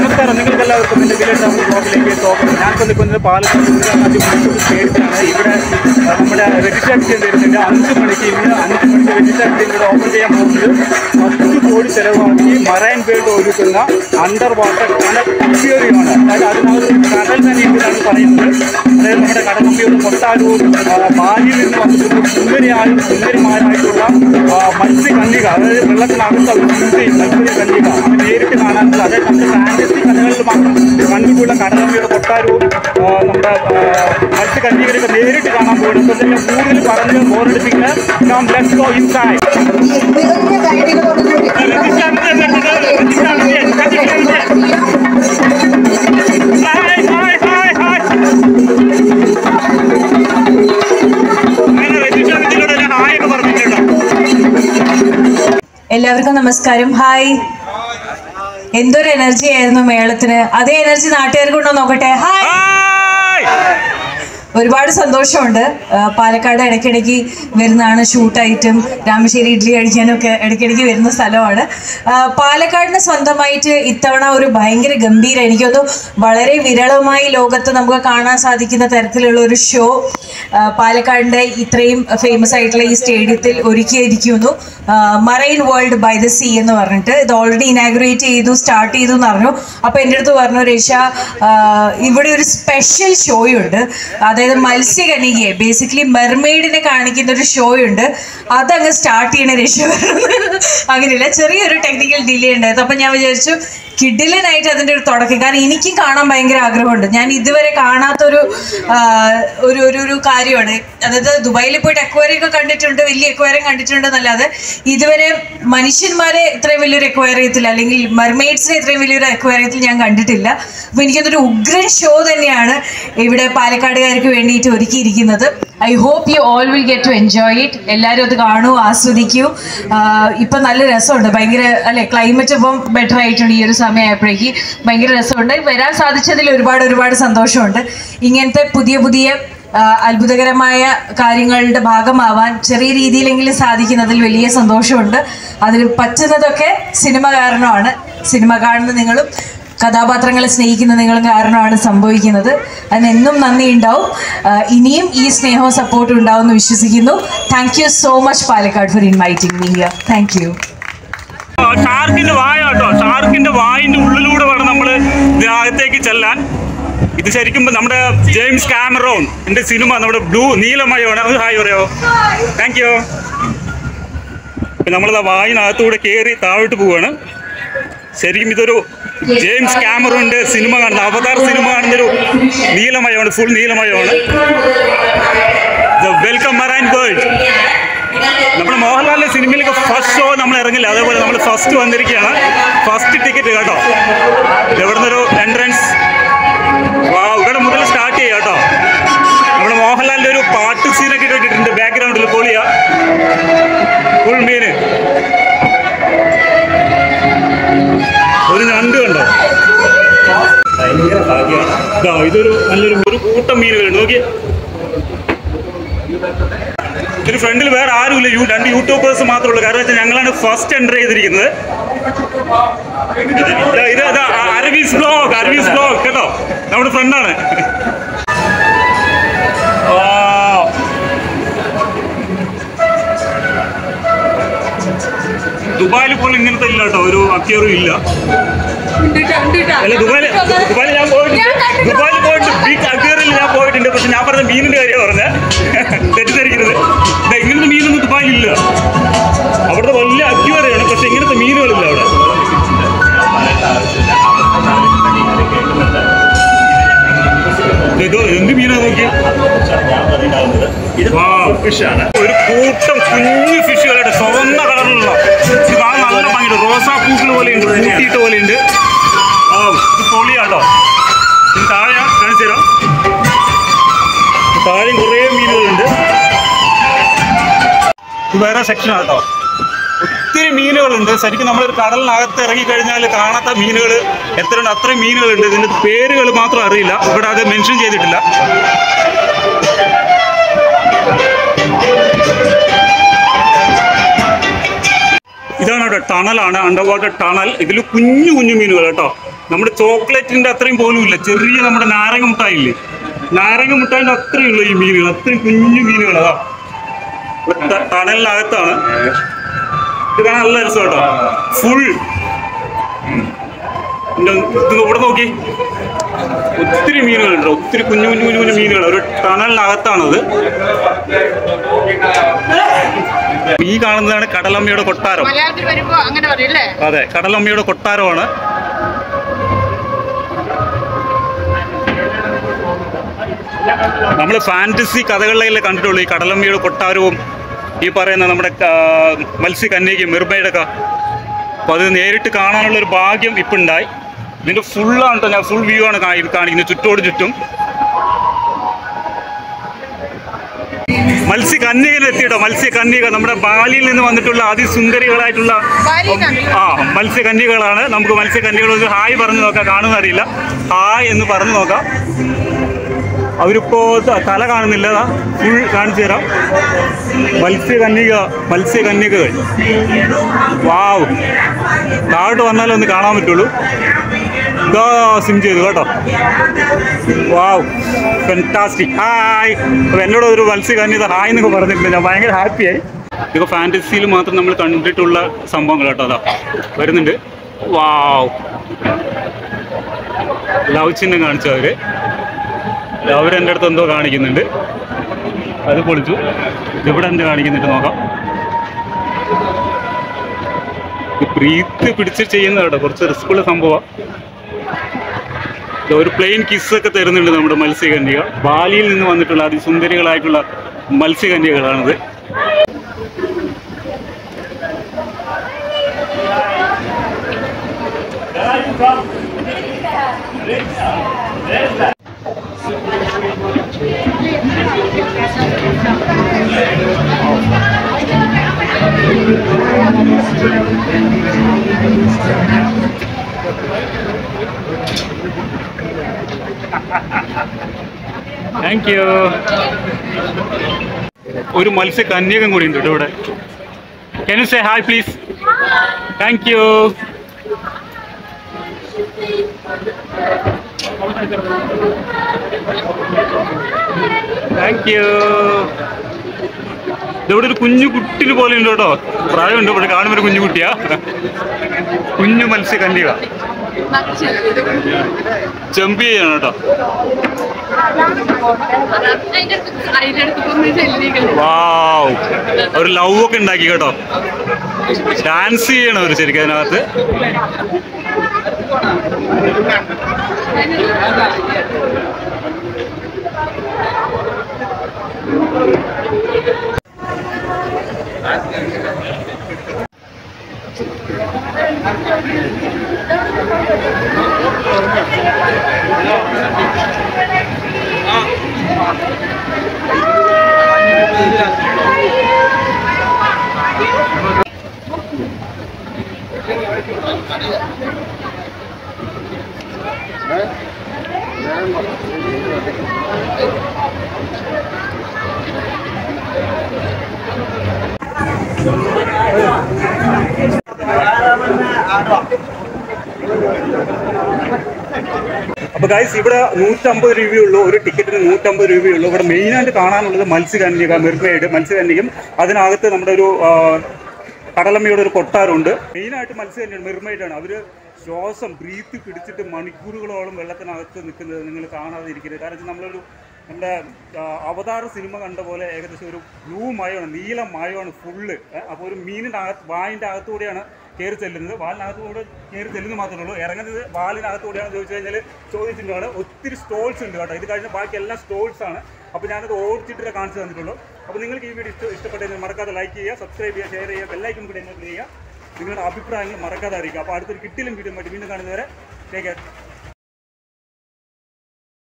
നമസ്കാരം നിങ്ങൾക്ക് എല്ലാവർക്കും എൻ്റെ വില്ലേജ് ടൗൺ ബ്ലോഗിലേക്ക് സ്വാഗതം ഞാൻ ഇപ്പോൾ നിൽക്കുന്നത് പാലക്കാട് ഉരുളാഞ്ചി മൈസൂർ സ്റ്റേഡിയത്തിലാണ് ഇവിടെ ആ, നമ്മുടെ രജിസ്റ്റർ എക്സ്ചേഞ്ച് വരുന്നുണ്ട് അഞ്ച് മണിക്ക് ഇന്ന് അഞ്ച് മണിക്ക് രജിസ്റ്റർ എക്സ്ചേഞ്ച് ഇവിടെ ഓപ്പൺ ചെയ്യാൻ പോകുന്നത് പത്ത് കോടി ചെലവാക്കി മറൈൻ വേൾഡ് ഒരുക്കുന്ന അണ്ടർ വാട്ടർ കടൽ അക്വേറിയമാണ് അതായത് അതിനകത്ത് കടൽ തന്നെ ഉണ്ടെന്നാണ് പറയുന്നത് അതായത് നമ്മുടെ കടൽ അക്വേറിയം കൊട്ടാരൂർ ബാലിയിൽ നിന്ന് വന്നിട്ടുള്ള സുന്ദരിയായും സുന്ദരിമാരായിട്ടുള്ള ആ, മത്സ്യകന്യക അതായത് വെള്ളത്തിനകത്ത് അവർ സുന്ദരി മത്സ്യകന്യക അത് നേരിട്ട് കാണാനുള്ള അതായത് നമ്മുടെ ഫാൻറ്റസി കഥകളിൽ മാത്രം കണ്ടിട്ടുള്ള കടലമ്മയുടെ കൊട്ടാരവും ആ, നമ്മുടെ ആ, മത്സ്യകന്യകരൊക്കെ നേരിട്ട് കാണാൻ പോകുന്നു അപ്പോൾ തന്നെ കൂടുതൽ പറഞ്ഞ് ബോറടിപ്പിക്കുന്ന നാം let's go inside hi hi hi hi അങ്ങനെ രജിസ്റ്റർ ഇതിലൂടെ ഒരു ഹായ് ഒക്കെ പറഞ്ഞിട്ടുണ്ടോ എല്ലാവർക്കും നമസ്കാരം ഹായ് എന്തൊരു എനർജി ആയിരുന്നു മേളത്തിന് അതേ എനർജി നാട്ടുകാർക്കുണ്ടോ നോക്കട്ടെ ഹായ് ഹായ് ഒരുപാട് സന്തോഷമുണ്ട് ആ, പാലക്കാട് ഇടയ്ക്കിടയ്ക്ക് വരുന്നതാണ് ഷൂട്ടായിട്ടും രാമശ്ശേരി ഇഡ്ഡലി കഴിക്കാനും ഒക്കെ ഇടയ്ക്കിടയ്ക്ക് വരുന്ന സ്ഥലമാണ് ആ, പാലക്കാടിന് സ്വന്തമായിട്ട് ഇത്തവണ ഒരു ഭയങ്കര ഗംഭീര എനിക്കൊന്നു വളരെ വിരളമായി ലോകത്ത് നമുക്ക് കാണാൻ സാധിക്കുന്ന തരത്തിലുള്ള ഒരു ഷോ പാലക്കാടിൻ്റെ ഇത്രയും ഫേമസ് ആയിട്ടുള്ള ഈ സ്റ്റേഡിയത്തിൽ ഒരുക്കിയിരിക്കുന്നു marine world by the sea എന്ന് പറഞ്ഞിട്ട് ഇത് ഓൾറെഡി ഇനാഗുറേറ്റ് ചെയ്തു സ്റ്റാർട്ട് ചെയ്തു എന്ന് പറഞ്ഞു അപ്പോൾ എൻ്റെ അടുത്ത് പറഞ്ഞു രേഷ ആ, ഇവിടെ ഒരു സ്പെഷ്യൽ ഷോയുണ്ട് അതായത് മത്സ്യകന്യകയെ ബേസിക്കലി മെർമെയ്ഡിനെ കാണിക്കുന്ന ഒരു ഷോയുണ്ട് അതങ്ങ് സ്റ്റാർട്ട് ചെയ്യണ രേഷ അങ്ങനെയില്ല ചെറിയൊരു ടെക്നിക്കൽ ഡിലേ ഉണ്ടായിരുന്നു അപ്പം ഞാൻ വിചാരിച്ചു കിഡിലനായിട്ട് അതിൻ്റെ ഒരു തുടക്കം കാരണം എനിക്കും കാണാൻ ഭയങ്കര ആഗ്രഹമുണ്ട് ഞാൻ ഇതുവരെ കാണാത്തൊരു ആ, ഒരു ഒരു ഒരു കാര്യമാണ് അതായത് ദുബായിൽ പോയിട്ട് എക്വയറിയം ഒക്കെ കണ്ടിട്ടുണ്ട് വലിയ എക്വയറിയം കണ്ടിട്ടുണ്ട് എന്നല്ലാതെ ഇതുവരെ മനുഷ്യന്മാരെ ഇത്രയും വലിയൊരു എക്വയറിയത്തിൽ അല്ലെങ്കിൽ മെർമെയ്ഡ്സിനെ ഇത്രയും വലിയൊരു എക്വയറിയത്തിൽ ഞാൻ കണ്ടിട്ടില്ല അപ്പോൾ എനിക്കതൊരു ഉഗ്രൻ ഷോ തന്നെയാണ് ഇവിടെ പാലക്കാടുകാർക്ക് വേണ്ടിയിട്ട് ഒരുക്കിയിരിക്കുന്നത് I hope you all will get to enjoy it എല്ലാവരും അത് കാണൂ ആസ്വദിക്കൂ ആഹ് ഇപ്പം നല്ല രസമുണ്ട് ഭയങ്കര അല്ലെ ക്ലൈമറ്റ് ഇപ്പം ബെറ്റർ ആയിട്ടുണ്ട് ഈ ഒരു സമയമായപ്പോഴേക്ക് ഭയങ്കര രസമുണ്ട് വരാൻ സാധിച്ചതിൽ ഒരുപാട് ഒരുപാട് സന്തോഷമുണ്ട് ഇങ്ങനത്തെ പുതിയ പുതിയ ആഹ് അത്ഭുതകരമായ കാര്യങ്ങളുടെ ഭാഗമാവാൻ ചെറിയ രീതിയിലെങ്കിലും സാധിക്കുന്നതിൽ വലിയ സന്തോഷമുണ്ട് അതിന് പറ്റുന്നതൊക്കെ സിനിമ കാരണമാണ് സിനിമ കാണുന്ന നിങ്ങളും കഥാപാത്രങ്ങളെ സ്നേഹിക്കുന്ന നിങ്ങളും കാരണമാണ് സംഭവിക്കുന്നത് അതിനെന്നും നന്ദി ഉണ്ടാവും ആഹ് ഇനിയും ഈ സ്നേഹവും സപ്പോർട്ടും ഉണ്ടാവും എന്ന് വിശ്വസിക്കുന്നു thank you so much Palakkad for inviting me here thank you ഷാർക്കിന്റെ വായ കേട്ടോ ഷാർക്കിന്റെ വായിന്റെ ഉള്ളിലൂടെ വേണം നമ്മൾ ഇതിനകത്തേക്ക് ചെല്ലാൻ ഇത് ശരിക്കും നമ്മുടെ ജെയിംസ് കാമറോൺ എന്റെ സിനിമ നമ്മുടെ ബ്ലൂ നീലമയമാണ് അത് ഹായ് പറയാമോ താങ്ക് യു നമ്മളത് ആ വായിനകത്തൂടെ കയറി താഴോട്ട് പോവാണ് ശരിക്കും ഇതൊരു ജെയിംസ് കാമറോണിന്റെ സിനിമ കാണുന്ന അവതാർ സിനിമ കാണുന്നൊരു നീലമയമാണ് ഫുൾ നീലമയമാണ് വെൽക്കം മറൈൻ വേൾഡ് നമ്മുടെ മോഹൻലാലിന്റെ സിനിമയിലൊക്കെ ഫസ്റ്റ് ഷോ നമ്മൾ ഇറങ്ങില്ല അതേപോലെ നമ്മൾ ഫസ്റ്റ് വന്നിരിക്കുകയാണ് ഫസ്റ്റ് ടിക്കറ്റ് കേട്ടോ ഇവിടുന്ന് ഒരു എൻട്രൻസ് വാ ഇവിടെ മുതൽ സ്റ്റാർട്ട് ചെയ്യാം കേട്ടോ നമ്മുടെ മോഹൻലാലിന്റെ ഒരു പാട്ട് സീനൊക്കെ ഇട്ടിട്ടുണ്ട് ബാക്ക്ഗ്രൗണ്ടിൽ പൊളിയാ ഫുൾ മീന് ഒരു ഞണ്ട് കണ്ടോ ഇതാ ഇതൊരു നല്ലൊരു ഒരു കൂട്ടം മീനുകളുണ്ട് നോക്കിയേ ഇതിന് ഫ്രണ്ടിൽ വേറെ ആരുമില്ല യൂ രണ്ട് യൂട്യൂബേഴ്സ് മാത്രമേ ഉള്ളൂ കാരണം വെച്ചാൽ ഞങ്ങളാണ് ഫസ്റ്റ് എൻ്റർ ചെയ്തിരിക്കുന്നത് ഇതാ, ഇത് അതാ അരവീസ് ബ്ലോഗ് അരവീസ് ബ്ലോഗ് കേട്ടോ നമ്മുടെ ഫ്രണ്ടാണ് ദുബായിൽ പോലും ഇങ്ങനത്തെ ഇല്ല കേട്ടോ ഒരു അക്യൂറും ഇല്ല അല്ല ദുബായിൽ ദുബായിൽ ഞാൻ പോയിട്ടുണ്ട് ദുബായിൽ പോയിട്ട് ബിഗ് അക്യൂറിൽ ഞാൻ പോയിട്ടുണ്ട് പക്ഷെ ഞാൻ പറഞ്ഞ മീനിന്റെ കാര്യമാണ് പറഞ്ഞത് തെറ്റിദ്ധരിക്കരുത് ദാ ഇങ്ങനത്തെ മീനൊന്നും ദുബായിൽ ഇല്ല അവിടുത്തെ വലിയ അക്യൂറിയാണ് പക്ഷെ ഇങ്ങനത്തെ മീനുകളില്ല അവിടെ ഇതോ എന്ത് മീനാ നോക്കി ഫിഷാണ് ഒരു കൂട്ടം കുഞ്ഞു ഫിഷുകളുടെ ചുവന്ന കളറിലുള്ള ഇത് കാണാൻ നല്ല ഭംഗിയുണ്ട് റോസാപ്പൂക്കൾ പോലെയുണ്ട് കൂട്ടിയിട്ട പോലെയുണ്ട് ആ ഇത് പൊളിയാട്ടോ ഇത് താഴെ കാണിച്ചു തരാം താഴെയും കുറേ മീനുകളുണ്ട് ഇത് വേറെ സെക്ഷനാണ് കേട്ടോ ഒത്തിരി മീനുകളുണ്ട് ശരിക്കും നമ്മളൊരു കടലിനകത്ത് ഇറങ്ങി കഴിഞ്ഞാൽ കാണാത്ത മീനുകൾ എത്രയുണ്ട് അത്രയും മീനുകളുണ്ട് ഇതിൻ്റെ പേരുകൾ മാത്രം അറിയില്ല ഇവിടെ അത് മെൻഷൻ ചെയ്തിട്ടില്ല ഇതാണ് കേട്ടോ ടണലാണ് അണ്ടർ വാട്ടർ ടണൽ ഇതിൽ കുഞ്ഞു കുഞ്ഞു മീനുകൾ കേട്ടോ നമ്മുടെ ചോക്ലേറ്റിന്റെ അത്രയും പോലും ഇല്ല ചെറിയ നമ്മുടെ നാരങ്ങ മുട്ടായി ഇല്ലേ നാരങ്ങ മുട്ടായിന്റെ അത്രയും ഉള്ളു ഈ മീനുകൾ അത്രയും കുഞ്ഞു മീനുകൾ അതാ ഇവിടെ ത- ടണലിനകത്താണ് ഇത് കാണാൻ നല്ല രസം കേട്ടോ ഫുൾ ഇത് ഇവിടെ നോക്കി ഒത്തിരി മീനുകളുണ്ട് ഒത്തിരി കുഞ്ഞു കുഞ്ഞു കുഞ്ഞു കുഞ്ഞു മീനുകൾ ഒരു ടണലിനകത്താണത് ഈ കാണുന്നതാണ് കടലമ്മയുടെ കൊട്ടാരം മലയാളത്തിൽ വരുമ്പോ അങ്ങനെ പറയല്ലേ അതെ കടലമ്മയുടെ കൊട്ടാരമാണ് നമ്മൾ ഫാൻറ്റസി കഥകളിലെല്ലാം കണ്ടിട്ടുള്ളൂ ഈ കടലമ്മയുടെ കൊട്ടാരവും ഈ പറയുന്ന നമ്മുടെ ആ, മത്സ്യകന്യകയും മെർമൈഡൊക്കെ അപ്പോൾ അത് നേരിട്ട് കാണാനുള്ള ഒരു ഭാഗ്യം ഇപ്പം ഉണ്ടായി ഇതിൻ്റെ ഫുള്ളാണ് കേട്ടോ ഞാൻ ഫുൾ വ്യൂ ആണ് കാണി- കാണിക്കുന്നത് ചുറ്റോട് ചുറ്റും മത്സ്യകന്യകൻ എത്തിയിട്ടോ മത്സ്യകന്യക നമ്മുടെ ബാലിയിൽ നിന്ന് വന്നിട്ടുള്ള അതിസുന്ദരികളായിട്ടുള്ള ബാലിയിൽ ആ മത്സ്യകന്യകളാണ് നമുക്ക് മത്സ്യകന്യകൾ ഒരു ഹായ് പറഞ്ഞു നോക്കാം കാണുന്ന അറിയില്ല ഹായ് എന്ന് പറഞ്ഞു നോക്കാം അവരിപ്പോ ത- തല കാണുന്നില്ല ഫുൾ കാണിച്ചു തരാം മത്സ്യകന്യക മത്സ്യകന്യകകൾ വാവ് താഴോട്ട് വന്നാലേ ഒന്ന് കാണാൻ പറ്റുള്ളൂ ഇതാ സിം ചെയ്തു കേട്ടോ വാവ് ഫെൻറ്റാസ്റ്റിക് ഹായ് അപ്പോൾ എന്നോട് ഒരു മത്സ്യകന്യക ഹായ് എന്നൊക്കെ പറഞ്ഞിട്ടുണ്ട് ഞാൻ ഭയങ്കര ഹാപ്പിയായി ഇതൊക്കെ ഫാൻറ്റസിയിൽ മാത്രം നമ്മൾ കണ്ടിട്ടുള്ള സംഭവങ്ങൾ കേട്ടോ അതാ വരുന്നുണ്ട് വാവ് ലവ് ചിഹ്നം കാണിച്ചു അവര് അവർ എൻ്റെ അടുത്ത് എന്തോ കാണിക്കുന്നുണ്ട് അത് പൊളിച്ചു ഇവിടെ എന്ത് കാണിക്കുന്നുണ്ട് നോക്കാം ബ്രീത്ത് പിടിച്ച് ചെയ്യുന്ന കേട്ടോ കുറച്ച് റിസ്ക്കുള്ള സംഭവം ഒരു പ്ലെയിൻ കിസ്സൊക്കെ തരുന്നുണ്ട് നമ്മുടെ മത്സ്യകന്യക ബാലിയിൽ നിന്ന് വന്നിട്ടുള്ള അതിസുന്ദരികളായിട്ടുള്ള മത്സ്യകന്യകളാണിത് താങ്ക് യു ഒരു മത്സ്യകന്യകം കൂടി ഉണ്ട് കേട്ടോ ഇവിടെ can you say hi please thank you thank you ഇവിടെ ഒരു കുഞ്ഞു കുട്ടിന് പോലെ ഉണ്ട് കേട്ടോ പ്രായമുണ്ട് ഇവിടെ കാണുമ്പോൾ ഒരു കുഞ്ഞു കുട്ടിയാ കുഞ്ഞു മത്സ്യകന്യക ചെമ്പ് ചെയ്യാണ് കേട്ടോ അതിന്റെ അടുത്ത് അതിന്റെ അടുത്ത് പോയി ചെല്ലിക്കണം വാവ് ഒരു ലവ് ഒക്കെ ഉണ്ടാക്കി കേട്ടോ ഡാൻസ് ചെയ്യണം അവർ ശരിക്കും അതിനകത്ത് അപ്പൊ ഗൈസ് ഇവിടെ നൂറ്റമ്പത് രൂപയുള്ളൂ ഒരു ടിക്കറ്റിന് നൂറ്റമ്പത് രൂപയുള്ളൂ ഇവിടെ മെയിനായിട്ട് കാണാനുള്ളത് മത്സ്യകന്യക മെർമേഡ് മത്സ്യകന്യകം അതിനകത്ത് നമ്മുടെ ഒരു ആ, കടലമ്മയുടെ ഒരു കൊട്ടാരമുണ്ട് മെയിനായിട്ട് മത്സ്യകന്യാണ് മെർമൈഡാണ് അവര് ശ്വാസം ബ്രീത്ത് പിടിച്ചിട്ട് മണിക്കൂറുകളോളം വെള്ളത്തിനകത്ത് നിൽക്കുന്നത് നിങ്ങൾ കാണാതെ ഇരിക്കരുത് കാരണം വെച്ചാൽ നമ്മളൊരു നമ്മുടെ ആ, അവതാർ സിനിമ കണ്ട പോലെ ഏകദേശം ഒരു ബ്ലൂ മയമാണ് നീല മയമാണ് ഫുള്ള് അപ്പോൾ ഒരു മീനിൻ്റെ അകത്ത് വായിൻ്റെ അകത്തൂടെയാണ് കയറി ചെല്ലുന്നത് വാലിനകത്തൂടെ കയറി ചെല്ലുന്നത് മാത്രമേ ഉള്ളൂ ഇറങ്ങുന്നത് വാലിനകത്തൂടെയാണെന്ന് ചോദിച്ചു കഴിഞ്ഞാൽ ചോദിച്ചിട്ടാണ് ഒത്തിരി സ്റ്റോൾസ് ഉണ്ട് കേട്ടോ ഇത് കഴിഞ്ഞ ബാക്കി എല്ലാം സ്റ്റോൾസ് ആണ് അപ്പോൾ ഞാനത് ഓടിച്ചിട്ടേ കാണിച്ചു തന്നിട്ടുള്ളൂ അപ്പോൾ നിങ്ങൾക്ക് ഈ വീഡിയോ ഇഷ്ട ഇഷ്ടപ്പെട്ടെങ്കിൽ മറക്കാതെ ലൈക്ക് ചെയ്യുക സബ്സ്ക്രൈബ് ചെയ്യുക ഷെയർ ചെയ്യുക ബെല്ലൈക്കും കൂടി എന്നെ ചെയ്യുക നിങ്ങളുടെ അഭിപ്രായങ്ങൾ മറക്കാതെ അറിയിക്കുക അപ്പോൾ അടുത്തൊരു കിട്ടിലും വീഡിയോ മതി വീണ്ടും കാണുന്നവരെ ടേക്ക് കെയർ